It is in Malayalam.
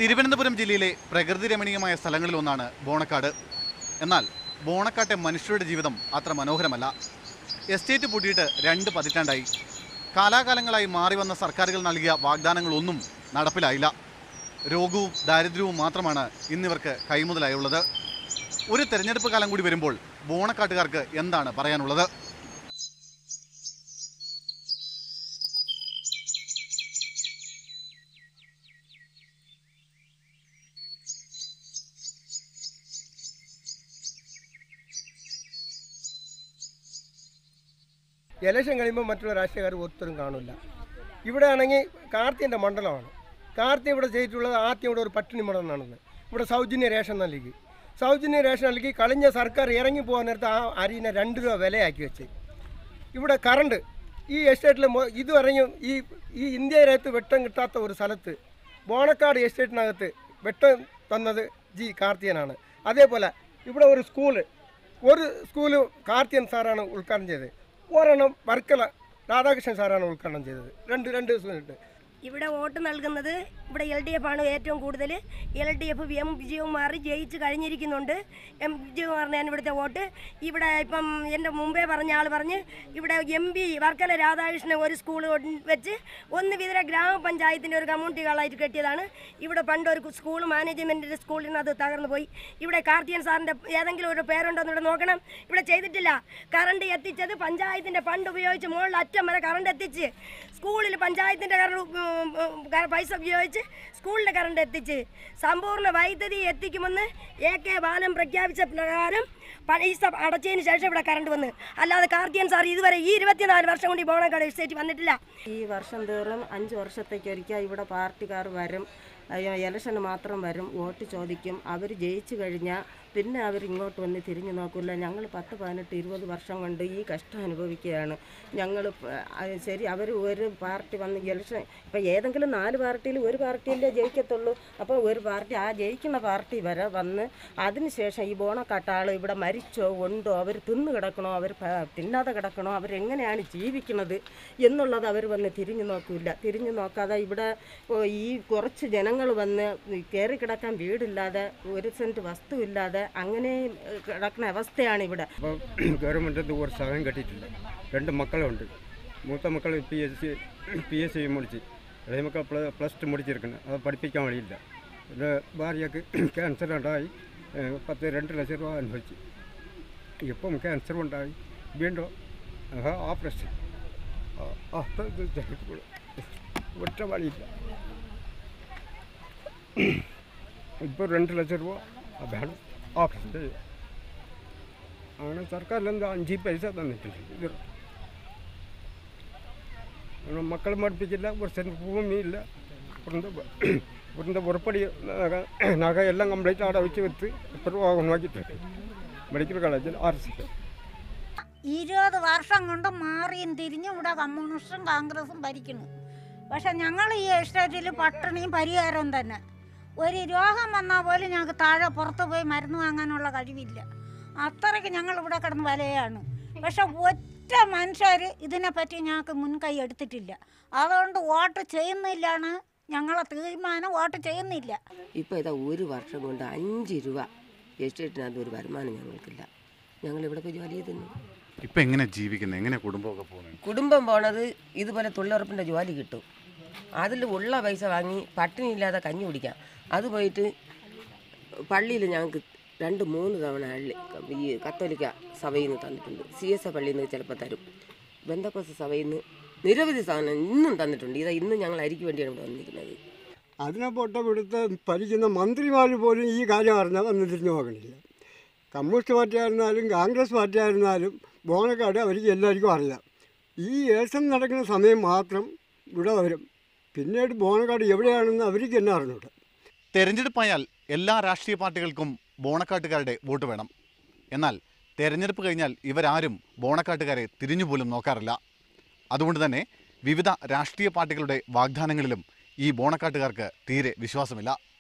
തിരുവനന്തപുരം ജില്ലയിലെ പ്രകൃതി രമണീയമായ സ്ഥലങ്ങളിലൊന്നാണ് ബോണക്കാട് എന്നാൽ ബോണക്കാട്ടെ മനുഷ്യരുടെ ജീവിതം അത്ര മനോഹരമല്ല എസ്റ്റേറ്റ് പൂട്ടിയിട്ട് രണ്ട് പതിറ്റാണ്ടായി കാലാകാലങ്ങളായി മാറി വന്ന സർക്കാരുകൾ നൽകിയ വാഗ്ദാനങ്ങളൊന്നും നടപ്പിലായില്ല രോഗവും ദാരിദ്ര്യവും മാത്രമാണ് ഇന്നിവർക്ക് കൈമുതലായുള്ളത് ഒരു തെരഞ്ഞെടുപ്പ് കാലം കൂടി വരുമ്പോൾ ബോണക്കാട്ടുകാർക്ക് എന്താണ് പറയാനുള്ളത് ഇലക്ഷൻ കഴിയുമ്പോൾ മറ്റുള്ള രാഷ്ട്രീയക്കാർ ഒത്തരും കാണില്ല ഇവിടെ ആണെങ്കിൽ കാർത്തിൻ്റെ മണ്ഡലമാണ് കാർത്തി ഇവിടെ ചെയ്തിട്ടുള്ളത് ആദ്യം ഇവിടെ ഒരു പട്ടിണി മണ്ഡലം നടന്നത് ഇവിടെ സൗജന്യ റേഷൻ നൽകി സൗജന്യ റേഷൻ നൽകി കളിഞ്ഞ സർക്കാർ ഇറങ്ങി പോകാൻ നേരത്ത് ആ അരിനെ രണ്ട് രൂപ വിലയാക്കി വെച്ച് ഇവിടെ കറണ്ട് ഈ എസ്റ്റേറ്റിൽ മൊ- ഇതുവരെയും ഈ ഈ ഇന്ത്യയിലകത്ത് വെട്ടം കിട്ടാത്ത ഒരു സ്ഥലത്ത് ബോണക്കാട് എസ്റ്റേറ്റിനകത്ത് വെട്ടം തന്നത് ജി കാർത്തിയനാണ് അതേപോലെ ഇവിടെ ഒരു സ്കൂള് ഒരു സ്കൂല് കാർത്തിയൻ സാറാണ് ഉദ്ഘാടനം ചെയ്തത് ഒരെണ്ണം വർക്കല രാധാകൃഷ്ണൻ സാറാണ് ഉദ്ഘാടനം ചെയ്തത് രണ്ട് രണ്ട് സ്കൂളുണ്ട് ഇവിടെ വോട്ട് നൽകുന്നത് ഇവിടെ എൽ ഡി എഫ് ആണ് ഏറ്റവും കൂടുതൽ L D F M Vijayakumar ജയിച്ച് കഴിഞ്ഞിരിക്കുന്നുണ്ട് എം വിജയകുമാറിനാണ് ഇവിടുത്തെ വോട്ട് ഇവിടെ ഇപ്പം എൻ്റെ മുമ്പേ പറഞ്ഞ ആൾ പറഞ്ഞ് ഇവിടെ എം പി വർക്കല രാധാകൃഷ്ണൻ ഒരു സ്കൂൾ വെച്ച് ഒന്ന് വിതര ഗ്രാമപഞ്ചായത്തിൻ്റെ ഒരു കമ്മ്യൂണിറ്റി ഹാളായിട്ട് കെട്ടിയതാണ് ഇവിടെ പണ്ട് ഒരു സ്കൂൾ മാനേജ്മെൻറ്റിൻ്റെ സ്കൂളിൽ നിന്ന് അത് തകർന്നു പോയി ഇവിടെ കാർത്തിയൻ സാറിൻ്റെ ഏതെങ്കിലും ഒരു പേരുണ്ടോ എന്ന് ഇവിടെ നോക്കണം ഇവിടെ ചെയ്തിട്ടില്ല കറണ്ട് എത്തിച്ചത് പഞ്ചായത്തിൻ്റെ ഫണ്ട് ഉപയോഗിച്ച് മുകളിൽ അറ്റം വരെ കറണ്ട് എത്തിച്ച് സ്കൂളിൽ പഞ്ചായത്തിൻ്റെ കറണ്ട് ഉം, ഉം, ക- പൈസ ഉപയോഗിച്ച് സ്കൂളിലെ കറണ്ട് എത്തിച്ച് സമ്പൂർണ്ണ വൈദ്യുതി എത്തിക്കുമെന്ന് എ കെ ബാലൻ പ്രഖ്യാപിച്ച പ്രകാരം പൈസ അടച്ചതിന് ശേഷം ഇവിടെ കറണ്ട് വന്ന് അല്ലാതെ കാർത്തിയൻ സാർ ഇതുവരെ ഈ ഇരുപത്തിനാല് വർഷം കൊണ്ട് ഈ ബോണക്കാട് എസ്റ്റേറ്റ് വന്നിട്ടില്ല ഈ വർഷം തോറും അഞ്ച് വർഷത്തേക്ക് ഒരിക്കൽ ഇവിടെ പാർട്ടിക്കാർ വരും അയ്യോ, ഇലക്ഷന് മാത്രം വരും വോട്ട് ചോദിക്കും അവർ ജയിച്ചു കഴിഞ്ഞാൽ പിന്നെ അവർ ഇങ്ങോട്ട് വന്ന് തിരിഞ്ഞു നോക്കില്ല ഞങ്ങൾ പത്ത് പതിനെട്ട് ഇരുപത് വർഷം കൊണ്ട് ഈ കഷ്ടം അനുഭവിക്കുകയാണ് ഞങ്ങൾ ശരി അവർ ഒരു പാർട്ടി വന്ന് ഇലക്ഷൻ ഇപ്പം ഏതെങ്കിലും നാല് പാർട്ടിയിൽ ഒരു പാർട്ടിയല്ലേ ജയിക്കത്തുള്ളൂ അപ്പോൾ ഒരു പാർട്ടി ആ ജയിക്കുന്ന പാർട്ടി വരെ വന്ന് അതിനുശേഷം ഈ ബോണക്കാട്ടാൾ ഇവിടെ മരിച്ചോ ഉണ്ടോ അവർ തിന്നു കിടക്കണോ അവർ പ- തിന്നാതെ കിടക്കണോ അവരെങ്ങനെയാണ് ജീവിക്കുന്നത് എന്നുള്ളത് അവർ വന്ന് തിരിഞ്ഞു നോക്കില്ല തിരിഞ്ഞു നോക്കാതെ ഇവിടെ ഓ, ഈ കുറച്ച് ജനങ്ങൾ വന്ന് കയറി കിടക്കാൻ വീടില്ലാതെ ഒരു സെൻറ്റ് വസ്തുവില്ലാതെ അങ്ങനെ ഏഹ്, കിടക്കുന്ന അവസ്ഥയാണ് ഇവിടെ അപ്പോൾ ഗവൺമെൻറ് ഒരു സഹായം കിട്ടിയിട്ടില്ല രണ്ട് മക്കളുണ്ട് മൂത്ത മക്കൾ P S C P S C മുടിച്ച് ഇളയ മക്കൾ പ്ല പ്ലസ് ടു മുടിച്ചിരിക്കുന്നത് അത് പഠിപ്പിക്കാൻ വഴിയില്ല പിന്നെ ഭാര്യക്ക് ക്യാൻസർ ഉണ്ടായി ഏഹ് പത്ത് രണ്ട് ലക്ഷം രൂപ അനുഭവിച്ചു ഇപ്പം ക്യാൻസർ ഉണ്ടായി വീണ്ടും ആഹ് ഓപ്പറേഷൻ ആ, അത് ഇത് ചെയ്തു. ഒറ്റ വഴിയില്ല ഇപ്പോൾ രണ്ട് ലക്ഷം രൂപ വേണം ഓപ്പറേഷൻ ചെയ്യാൻ അങ്ങനെ സർക്കാരിലെന്താ അഞ്ച് പൈസ തന്നിട്ടില്ല ഇത് അങ്ങനെ മക്കളെ പഠിപ്പിച്ചില്ല ഒരു സെൻറ്റ് ഭൂമിയില്ല ഇവിടുന്ന് ഇവിടുന്ന് ഉറപ്പടി നഗ നഗ എല്ലാം കംപ്ലീറ്റ് അവിടെ വെച്ച് വിറ്റ് ഇപ്പോൾ രൂപ നോക്കിയിട്ടുണ്ട് മെഡിക്കൽ കോളേജിൽ ആർ സി ഇരുപത് വർഷം കൊണ്ട് മാറിയും തിരിഞ്ഞും ഇവിടെ കമ്മ്യൂണിസ്റ്റും കോൺഗ്രസും ഭരിക്കുന്നു പക്ഷെ ഞങ്ങൾ ഈ എസ്റ്റേറ്റിൽ പട്ടിണിയും പരിഹാരവും തന്നെ ഒരു രോഗം വന്നാൽ പോലും ഞങ്ങൾക്ക് താഴെ പുറത്ത് പോയി മരുന്ന് വാങ്ങാനുള്ള കഴിവില്ല അത്രയ്ക്ക് ഞങ്ങൾ ഇവിടെ കിടന്ന് വലയാണ് പക്ഷെ ഒറ്റ മനുഷ്യർ ഇതിനെപ്പറ്റി ഞങ്ങൾക്ക് മുൻകൈ എടുത്തിട്ടില്ല അതുകൊണ്ട് വോട്ട് ചെയ്യുന്നില്ലാണ് ഞങ്ങളെ തീരുമാനം വോട്ട് ചെയ്യുന്നില്ല ഇപ്പോൾ ഇതാ ഒരു വർഷം കൊണ്ട് അഞ്ച് രൂപ എസ്റ്റേറ്റിനകത്ത് ഒരു വരുമാനം ഞങ്ങൾക്കില്ല ഞങ്ങളിവിടെ പോയി ജോലി ചെയ്തിരുന്നു ഇപ്പം എങ്ങനെ ജീവിക്കുന്നത് എങ്ങനെ കുടുംബമൊക്കെ പോകുന്നത് കുടുംബം പോണത് ഇതുപോലെ തൊഴിലുറപ്പിൻ്റെ ജോലി കിട്ടും അതിൽ ഉള്ള പൈസ വാങ്ങി പട്ടിണി ഇല്ലാതെ കഞ്ഞി കുടിക്കാം അത് പോയിട്ട് പള്ളിയിൽ ഞങ്ങൾക്ക് രണ്ട് മൂന്ന് തവണ അള്ളി ഈ കത്തോലിക്ക സഭയിൽ നിന്ന് തന്നിട്ടുണ്ട് സി എസ് എ പള്ളിയിൽ നിന്ന് ചിലപ്പോൾ തരും ബന്ധക്കോസ് സഭയിൽ നിന്ന് നിരവധി സാധനം ഇന്നും തന്നിട്ടുണ്ട് ഇതാ ഇന്നും ഞങ്ങൾ അരിക്ക് വേണ്ടിയാണ് ഇവിടെ വന്നിരിക്കുന്നത് അതിനെ പൊട്ട ഇവിടുത്തെ ഭരിക്കുന്ന മന്ത്രിമാർ പോലും ഈ കാര്യം അറിഞ്ഞാൽ വന്ന് തിരിഞ്ഞു നോക്കണില്ല കമ്മ്യൂണിസ്റ്റ് പാർട്ടി ആയിരുന്നാലും കോൺഗ്രസ് പാർട്ടി ആയിരുന്നാലും ബോണക്കാട് അവർക്ക് എല്ലാവർക്കും അറിയാം ഈ ഏസം നടക്കുന്ന സമയം മാത്രം ഇവിടെ വരും പിന്നീട് ബോണക്കാട് എവിടെയാണെന്ന് അവർക്ക് തന്നെ അറിഞ്ഞൂടെ തെരഞ്ഞെടുപ്പായാൽ എല്ലാ രാഷ്ട്രീയ പാർട്ടികൾക്കും ബോണക്കാട്ടുകാരുടെ വോട്ട് വേണം എന്നാൽ തെരഞ്ഞെടുപ്പ് കഴിഞ്ഞാൽ ഇവരാരും ബോണക്കാട്ടുകാരെ തിരിഞ്ഞുപോലും നോക്കാറില്ല അതുകൊണ്ട് തന്നെ വിവിധ രാഷ്ട്രീയ പാർട്ടികളുടെ വാഗ്ദാനങ്ങളിലും ഈ ബോണക്കാട്ടുകാർക്ക് തീരെ വിശ്വാസമില്ല